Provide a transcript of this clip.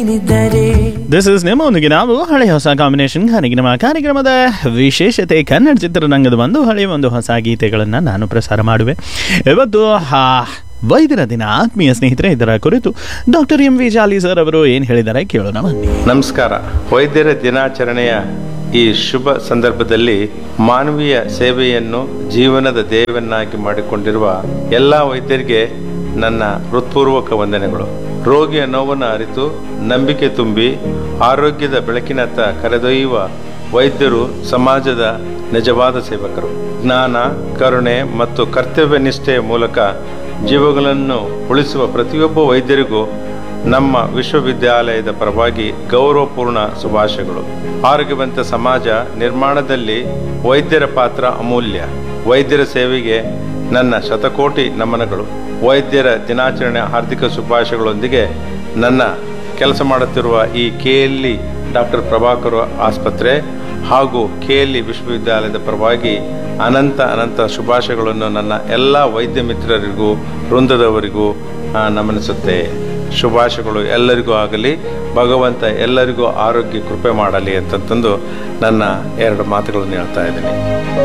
ನೀನಿದ್ದರೆ this is ನಿಮ್ಮೊಂದಿಗೆ ನಾವು ಹಳೆ ಹೊಸ ಕಾಂಬಿನೇಷನ್ ಕಾರ್ಯಕ್ರಮ ಕಾರ್ಯಕ್ರಮದ ವಿಶೇಷತೆ ಕನ್ನಡ ಚಿತ್ರರಂಗದ ಒಂದು ಹಳೆ ಒಂದು ಹೊಸ ಗೀತೆಗಳನ್ನು ನಾನು ಪ್ರಸಾರ ಮಾಡುವೆ ಇವತ್ತು ಆ, ವೈದ್ಯರ ದಿನ ಆತ್ಮೀಯ ಸ್ನೇಹಿತರೆ ಇದರ ಕುರಿತು doctor M V Jali sir ಅವರು ಏನು ಹೇಳಿದ್ದಾರೆ ಕೇಳೋಣ ಬನ್ನಿ ನಮಸ್ಕಾರ ವೈದ್ಯರ ದಿನಾಚರಣೆಯ ಈ ಶುಭ ಸಂದರ್ಭದಲ್ಲಿ ಮಾನವೀಯ ಸೇವೆಯನ್ನು ಜೀವನದ ಧ್ಯೇಯವನ್ನಾಗಿ ಮಾಡಿಕೊಂಡಿರುವ ಎಲ್ಲ ವೈದ್ಯರಿಗೆ ನನ್ನ ಹೃತ್ಪೂರ್ವಕ ವಂದನೆಗಳು ರೋಗಿಯ ನೋವನ್ನು ಅರಿತು ನಂಬಿಕೆ ತುಂಬಿ ಆರೋಗ್ಯದ ಬೆಳಕಿನತ್ತ ಕರೆದೊಯ್ಯುವ ವೈದ್ಯರು ಸಮಾಜದ ನಿಜವಾದ ಸೇವಕರು ಜ್ಞಾನ ಕರುಣೆ ಮತ್ತು ಕರ್ತವ್ಯ ನಿಷ್ಠೆಯ ಮೂಲಕ ಜೀವಗಳನ್ನು ಉಳಿಸುವ ಪ್ರತಿಯೊಬ್ಬ ವೈದ್ಯರಿಗೂ ನಮ್ಮ ವಿಶ್ವವಿದ್ಯಾಲಯದ ಪರವಾಗಿ ಗೌರವಪೂರ್ಣ ಶುಭಾಶಯಗಳು ಆರೋಗ್ಯವಂತ ಸಮಾಜ ನಿರ್ಮಾಣದಲ್ಲಿ ವೈದ್ಯರ ಪಾತ್ರ ಅಮೂಲ್ಯ ವೈದ್ಯರ ಸೇವೆಗೆ ನನ್ನ ಶತಕೋಟಿ ನಮನಗಳು ವೈದ್ಯರ ದಿನಾಚರಣೆ ಹಾರ್ದಿಕ ಶುಭಾಶಯಗಳೊಂದಿಗೆ ನನ್ನ ಕೆಲಸ ಮಾಡುತ್ತಿರುವ ಈ ಕೆಎಲ್ಇ ಡಾಕ್ಟರ್ ಪ್ರಭಾಕರ್ ಆಸ್ಪತ್ರೆ ಹಾಗೂ ಕೆಎಲ್ಇ ವಿಶ್ವವಿದ್ಯಾಲಯದ ಪರವಾಗಿ ಅನಂತ ಅನಂತ ಶುಭಾಶಯಗಳನ್ನು ನನ್ನ ಎಲ್ಲ ವೈದ್ಯ ಮಿತ್ರರಿಗೂ ವೃಂದದವರಿಗೂ ಆ, ನಮನಿಸುತ್ತೆ ಶುಭಾಶಯಗಳು ಎಲ್ಲರಿಗೂ ಆಗಲಿ ಭಗವಂತ ಎಲ್ಲರಿಗೂ ಆರೋಗ್ಯ ಕೃಪೆ ಮಾಡಲಿ ಅಂತಂದು ನನ್ನ ಎರಡು ಮಾತುಗಳನ್ನು ಹೇಳ್ತಾ ಇದ್ದೀನಿ